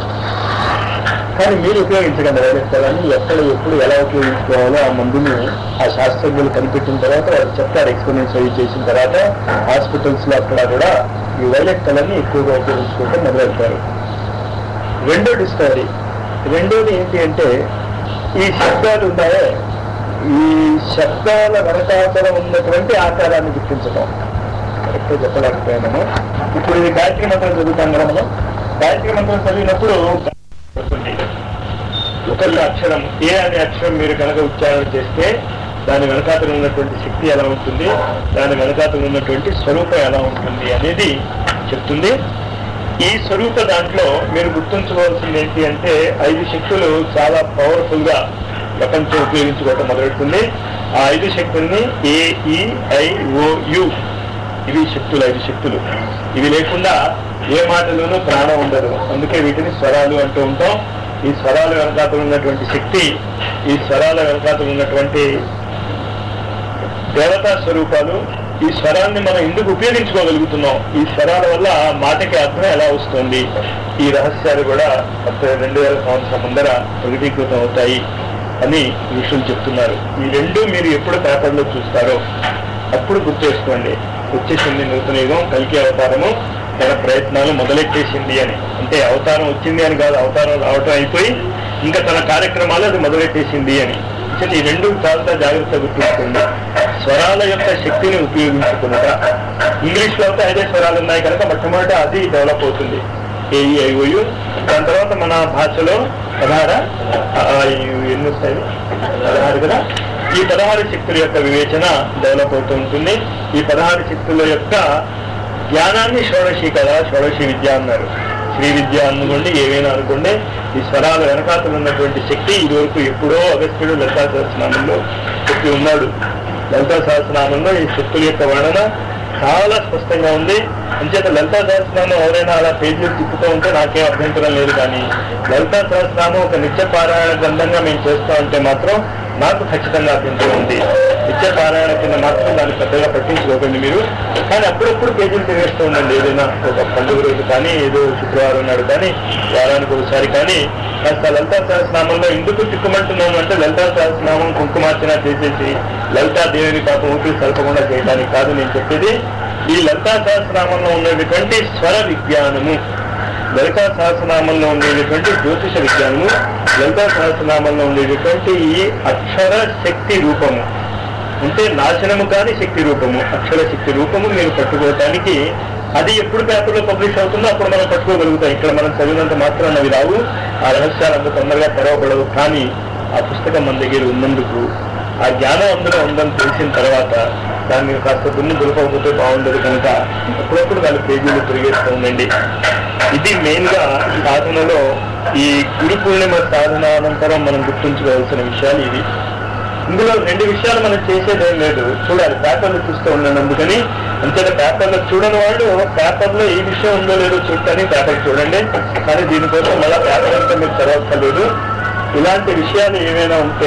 S1: కానీ మీరు ఉపయోగించగలరు వైలెట్ కలర్ని ఎక్కడ ఎప్పుడు ఎలా ఉపయోగించుకోవాలో ఆ మందుని ఆ శాస్త్రజ్ఞులు కనిపెట్టిన తర్వాత వాళ్ళు చెప్తారు ఎక్స్పెరిమెంట్స్ అవి చేసిన తర్వాత హాస్పిటల్స్ లో అక్కడ కూడా ఈ వైలెట్ కలర్ ని ఎక్కువగా ఉపయోగించుకోవడం మొదలెడతారు రెండో డిస్కవరీ రెండోది ఏంటి అంటే ఈ శబ్దాలు ఉన్నాయే ఈ శబ్దాల వెనకాతల ఉన్నటువంటి ఆకారాన్ని గుర్తించడం కరెక్ట్గా చెప్పలేకపోయాము ఇప్పుడు ఇది గాయత్రి మంత్రం చదువుతాం కదా మనం గాయత్రి మంత్రం చదివినప్పుడు వస్తుంది. ఒక్కొక్క అక్షరం ఏ అనే అక్షరం మీరు కనుక ఉచ్చారణ చేస్తే దాని వెనకాతలు ఉన్నటువంటి శక్తి ఎలా ఉంటుంది దాని వెనకాతలు ఉన్నటువంటి స్వరూపం ఎలా ఉంటుంది అనేది చెప్తుంది ఈ స్వరూప దాంట్లో మీరు గుర్తుంచుకోవాల్సింది ఏంటి అంటే ఐదు శక్తులు చాలా పవర్ఫుల్ గా ప్రపంచం ఉపయోగించుకోవటం మొదలెడుతుంది ఆ ఐదు శక్తుల్ని ఏ ఈ ఐ ఓ యు ఇవి శక్తులు ఐదు శక్తులు ఇవి లేకుండా ఏ మాటలోనూ ప్రాణం ఉండదు అందుకే వీటిని స్వరాలు అంటూ ఉంటాం ఈ స్వరాల వెనకాతలు ఉన్నటువంటి శక్తి ఈ స్వరాల వెనకాతలు ఉన్నటువంటి దేవతా స్వరూపాలు ఈ స్వరాన్ని మనం ఎందుకు ఉపయోగించుకోగలుగుతున్నాం ఈ స్వరాల వల్ల మాటకి అర్థం ఎలా వస్తుంది ఈ రహస్యాలు కూడా అప్పుడు రెండు వేల సంవత్సరం ముందర ప్రకటీకృతం అవుతాయి అని ఋషులు చెప్తున్నారు ఈ రెండు మీరు ఎప్పుడు పేపర్లో చూస్తారో అప్పుడు గుర్తు చేసుకోండి వచ్చేసింది నూతన యుగం కలికి అవతారము తన ప్రయత్నాలు మొదలెట్టేసింది అని అంటే అవతారం వచ్చింది అని కాదు అవతారం రావటం అయిపోయి ఇంకా తన కార్యక్రమాలు అది మొదలెట్టేసింది అని ఈ రెండు చాలా జాగ్రత్త గుర్తుంచుకోండి స్వరాల యొక్క శక్తిని ఉపయోగించుకున్నట ఇంగ్లీష్ లో అయితే ఐదే స్వరాలు ఉన్నాయి కనుక మొట్టమొదట అది డెవలప్ అవుతుంది ఏఈ ఐఓయు దాని తర్వాత మన భాషలో పదహార ఎన్ని వస్తాయి పదహారు కదా ఈ పదహారు శక్తుల యొక్క వివేచన డెవలప్ అవుతూ ఉంటుంది ఈ పదహారు శక్తుల యొక్క జ్ఞానాన్ని షోడశి కదా షోడశి విద్య అన్నారు శ్రీ విద్య అనుకోండి ఏవైనా అనుకోండి ఈ స్వరాల వెనకాతలు ఉన్నటువంటి శక్తి ఇదివరకు ఎప్పుడో అగస్త్యుడు లలితా సహస్రనామంలో చెప్పి ఉన్నాడు లలితా సహస్రనామంలో ఈ శక్తుల యొక్క వర్ణన చాలా స్పష్టంగా ఉంది అంచేత లలితా సహస్రనామం ఎవరైనా అలా పేజీలు తిప్పుతూ ఉంటే నాకేం అభ్యంతరం లేదు కానీ లలితా సహస్రనామం ఒక నిత్య పారాయణ గ్రంథంగా మేము చేస్తూ ఉంటే మాత్రం నాకు ఖచ్చితంగా అభ్యంతరం ఉంది నిత్య పారాయణ కింద మాత్రం దాన్ని పెద్దగా పట్టించుకోకండి మీరు కానీ అప్పుడప్పుడు పేజీలు తిరిగేస్తూ ఉండండి ఏదైనా ఒక పండుగ రోజు కానీ ఏదో శుక్రవారం నాడు కానీ వారానికి ఒకసారి కానీ కాస్త లలితా సహస్రనామంలో ఎందుకు తిక్కుమంటున్నాము అంటే లలితా సహస్రనామం కుంకుమార్చన చేసేసి లలితా దేవిని పాపం ఊపిరి సలపకుండా చేయడానికి కాదు నేను చెప్పేది ఈ లలితా సహస్రనామంలో ఉండేటువంటి స్వర విజ్ఞానము లలితా సహస్రనామంలో ఉండేటువంటి జ్యోతిష విజ్ఞానము లలితా సహస్రనామంలో ఉండేటువంటి ఈ అక్షర శక్తి రూపము అంటే నాశనము కాని శక్తి రూపము అక్షర శక్తి రూపము మీరు పట్టుకోవటానికి అది ఎప్పుడు పేపర్లో పబ్లిష్ అవుతుందో అప్పుడు మనం పట్టుకోగలుగుతాం ఇక్కడ మనం చదివినంత మాత్రం అవి రావు ఆ రహస్యాలు అంత తొందరగా తెరవబడవు కానీ ఆ పుస్తకం మన దగ్గర ఉన్నందుకు ఆ జ్ఞానం అందులో ఉందని తెలిసిన తర్వాత దాన్ని కాస్త దున్ను దులపకపోతే బాగుండదు కనుక అప్పుడప్పుడు దాని పేజీలు తిరిగేస్తూ ఉండండి ఇది మెయిన్ గా సాధనలో ఈ గురు పూర్ణిమ సాధన అనంతరం మనం గుర్తుంచుకోవాల్సిన విషయాలు ఇవి ఇందులో రెండు విషయాలు మనం చేసేది ఏం లేదు చూడాలి పేపర్లు చూస్తూ ఉన్నాను అందుకని అంతేత పేపర్లో చూడని వాళ్ళు పేపర్లో ఏ విషయం ఉందో లేదో చూడటానికి పేపర్ చూడండి కానీ దీనికోసం మళ్ళీ పేపర్ అంతా మీరు చదవక్కర్లేదు ఇలాంటి విషయాలు ఏమైనా ఉంటే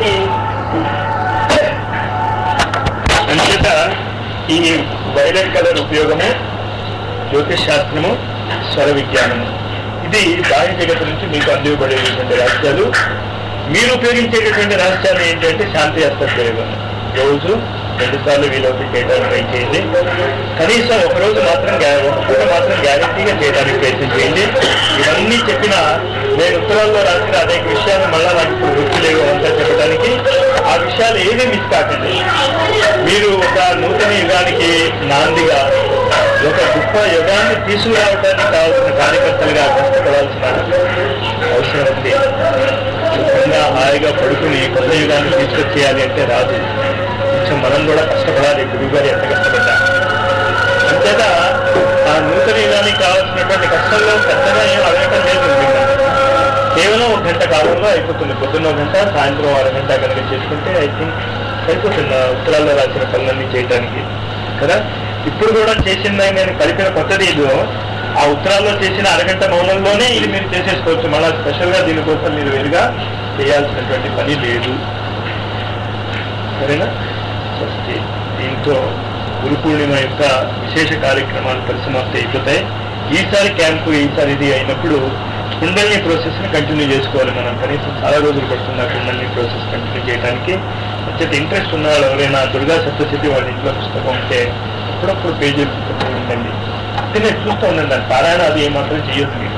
S1: అంచేత ఈ వైలెట్ కలర్ ఉపయోగము జ్యోతిష్ శాస్త్రము స్వర విజ్ఞానము ఇది బాహ్య జగత్తు నుంచి మీకు అందివ్వబడేటటువంటి రహస్యాలు మీరు ఉపయోగించేటటువంటి రహస్యాలు ఏంటంటే శాంతి అస్త్ర ప్రయోగం రోజు రెండు సార్లు వీలవుతే చేయడానికి ట్రై చేయండి కనీసం ఒక రోజు మాత్రం గ్యా- ఒక పూట మాత్రం గ్యారెంటీగా చేయడానికి ప్రయత్నం చేయండి ఇవన్నీ చెప్పిన నేను ఉత్తరాల్లో రాసిన అనేక విషయాలు మళ్ళా నాకు ఇప్పుడు గుర్తు లేవు అంతా చెప్పడానికి ఆ విషయాలు ఏమీ మిస్ కాకండి మీరు ఒక నూతన యుగానికి నాందిగా ఒక గొప్ప యుగాన్ని తీసుకురావడానికి కావాల్సిన కార్యకర్తలుగా కష్టపడాల్సిన అవసరం ఉంది సుఖంగా హాయిగా పడుకుని కొత్త యుగాన్ని తీసుకొచ్చేయాలి అంటే రాదు కొంచెం మనం కూడా కష్టపడాలి గురువు గారు ఎంత కష్టపడ్డా అంతేత ఆ నూతన యుగానికి కావాల్సినటువంటి కష్టంలో పెద్దగా ఏం అడగటం లేదు నిజంగా. కేవలం ఒక గంట కాలంలో అయిపోతుంది పొద్దున్న ఒక గంట సాయంత్రం అరగంట కనుక చేసుకుంటే ఐ థింక్ అయిపోతుంది ఆ ఉత్తరాల్లో రాసిన పనులన్నీ చేయడానికి కదా ఇప్పుడు కూడా చేసిందని నేను కలిపిన కొత్తది ఇదో ఆ ఉత్తరాల్లో చేసిన అరగంట మౌనంలోనే ఇది మీరు చేసేసుకోవచ్చు మళ్ళీ స్పెషల్గా దీనికోసం మీరు వేరుగా చేయాల్సినటువంటి పని లేదు సరేనా స్వస్తి దీంతో గురు పూర్ణిమ యొక్క విశేష కార్యక్రమాలు పరిసమాప్తి అయిపోతాయి ఈసారి క్యాంపు ఈసారి ఇది అయినప్పుడు కుండల్ని ప్రాసెస్ ని కంటిన్యూ చేసుకోవాలి మనం కనీసం చాలా రోజులు పడుతుంది ఆ కుండల్ని ప్రాసెస్ కంటిన్యూ చేయడానికి వచ్చేట ఇంట్రెస్ట్ ఉన్న వాళ్ళు ఎవరైనా దుర్గా సప్తశతి వాళ్ళ ఇంట్లో పుస్తకం ఉంటే అప్పుడప్పుడు పేజీలు పుస్తకం ఉండండి అంటే నేను చూస్తూ ఉండండి దాని పారాయణ అది ఏమాత్రం చేయొద్దు మీరు